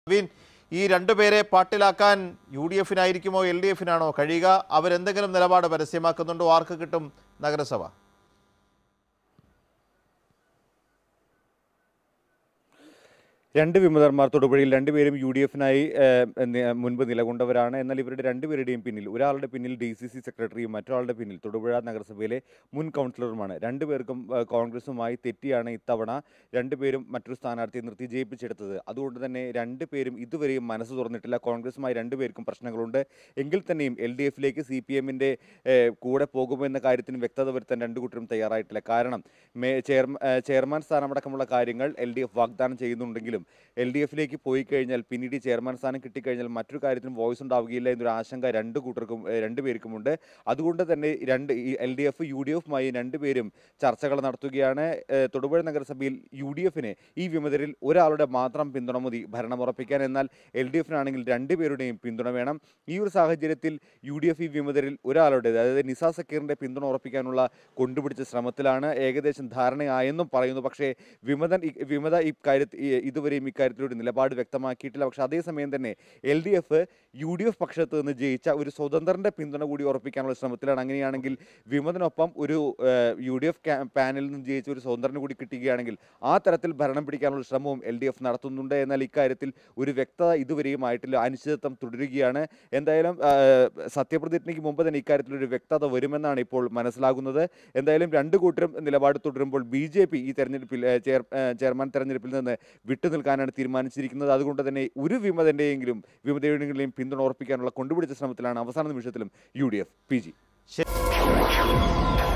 win ഈ രണ്ടുപേരെ പാട്ടിലാക്കാൻ യു ഡി എഫിനായിരിക്കുമോ എൽ ഡി എഫിനാണോ കഴിയുക അവരെന്തെങ്കിലും നിലപാട് പരസ്യമാക്കുന്നുണ്ടോ ആർക്ക് കിട്ടും നഗരസഭ രണ്ട് വിമതന്മാർ തൊടുപുഴയിൽ രണ്ടുപേരും യു ഡി എഫിനായി മുൻപ് നിലകൊണ്ടവരാണ് എന്നാൽ ഇവരുടെ രണ്ടുപേരുടെയും പിന്നിൽ ഒരാളുടെ പിന്നിൽ ഡി സി സി സെക്രട്ടറിയും മറ്റൊരാളുടെ പിന്നിൽ തൊടുപുഴ നഗരസഭയിലെ മുൻ കൗൺസിലറുമാണ് രണ്ടുപേർക്കും ഏഹ്, കോൺഗ്രസുമായി തെറ്റിയാണ് ഇത്തവണ രണ്ടുപേരും മറ്റൊരു സ്ഥാനാർത്ഥിയെ നിർത്തി ജയിപ്പിച്ചെടുത്തത് അതുകൊണ്ട് തന്നെ രണ്ടുപേരും ഇതുവരെയും മനസ്സ് തുറന്നിട്ടില്ല കോൺഗ്രസുമായി രണ്ടുപേർക്കും പ്രശ്നങ്ങളുണ്ട് എങ്കിൽ തന്നെയും എൽ ഡി എഫിലേക്ക് സി പി എമ്മിൻ്റെ കൂടെ പോകുമെന്ന കാര്യത്തിന് വ്യക്തത വരുത്താൻ രണ്ടു കൂട്ടരും തയ്യാറായിട്ടില്ല കാരണം മേ ചെയർമാൻ ചെയർമാൻ സ്ഥാനമടക്കമുള്ള കാര്യങ്ങൾ എൽ ഡി എഫ് വാഗ്ദാനം ചെയ്യുന്നുണ്ടെങ്കിലും എൽ ഡി എഫിലേക്ക് പോയി കഴിഞ്ഞാൽ പിന്നീട് ഈ ചെയർമാൻ സ്ഥാനം കിട്ടിക്കഴിഞ്ഞാൽ മറ്റൊരു കാര്യത്തിനും വോയിസ് ഉണ്ടാവുകയില്ല എന്നൊരു ആശങ്ക രണ്ട് കൂട്ടർക്കും ഏഹ്, രണ്ടുപേർക്കുമുണ്ട് അതുകൊണ്ട് തന്നെ രണ്ട് ഈ L D F U D എഫുമായി രണ്ടുപേരും ചർച്ചകൾ നടത്തുകയാണ് ഏഹ്, തൊടുപുഴ നഗരസഭയിൽ യു ഡി എഫിന് ഈ വിമതരിൽ ഒരാളുടെ മാത്രം പിന്തുണ മതി ഭരണമുറപ്പിക്കാൻ എന്നാൽ എൽ ഡി എഫിനാണെങ്കിൽ രണ്ടുപേരുടെയും പിന്തുണ വേണം ഈ ഒരു സാഹചര്യത്തിൽ യു ഡി എഫ് ഈ വിമതരിൽ ഒരാളുടെ അതായത് നിസാ സക്കീറിന്റെ പിന്തുണ ഉറപ്പിക്കാനുള്ള കൊണ്ടുപിടിച്ച ശ്രമത്തിലാണ് ഏകദേശം ധാരണയായെന്നും പറയുന്നു പക്ഷേ വിമതൻ ഇ- വിമത ഇക്കാര്യത്തിൽ ഈ- ഇതുവരെയും ഇക്കാര്യത്തിലൊരു നിലപാട് വ്യക്തമാക്കിയിട്ടില്ല പക്ഷേ അതേസമയം തന്നെ L D F U D F പക്ഷത്ത് നിന്ന് ജയിച്ച ഒരു സ്വതന്ത്രന്റെ പിന്തുണ കൂടി ഉറപ്പിക്കാനുള്ള ശ്രമത്തിലാണ് അങ്ങനെയാണെങ്കിൽ വിമതനൊപ്പം ഒരു യു ഡി എഫ് പാനലിൽ നിന്ന് ജയിച്ച ഒരു സ്വതന്ത്രന് കൂടി കിട്ടുകയാണെങ്കിൽ ആ തരത്തിൽ ഭരണം പിടിക്കാനുള്ള ശ്രമവും എൽ ഡി എഫ് നടത്തുന്നുണ്ട് എന്നാൽ ഇക്കാര്യത്തിൽ ഒരു വ്യക്തത ഇതുവരെയും ആയിട്ടില്ല അനിശ്ചിതത്വം തുടരുകയാണ് എന്തായാലും ആ, സത്യപ്രതിജ്ഞയ്ക്ക് മുമ്പ് തന്നെ ഇക്കാര്യത്തിൽ ഒരു വ്യക്തത വരുമെന്നാണ് ഇപ്പോൾ മനസ്സിലാകുന്നത് എന്തായാലും രണ്ട് കൂട്ടരും നിലപാട് തുടരുമ്പോൾ ബി ജെ പി ഈ തെരഞ്ഞെടുപ്പിൽ ഏ, ചെയർ ഏ, ചെയർമാൻ തെരഞ്ഞെടുപ്പിൽ നിന്ന് വിട്ടുനിൽക്കാനാണ് തീരുമാനിച്ചിരിക്കുന്നത് അതുകൊണ്ട് തന്നെ ഒരു വിമതന്റെയെങ്കിലും വിമതയുടെയെങ്കിലും പിന്തുണ ഉറപ്പിക്കാനുള്ള കൊണ്ടുപിടിച്ച ശ്രമത്തിലാണ് അവസാന നിമിഷത്തിലും U D F P G ശരി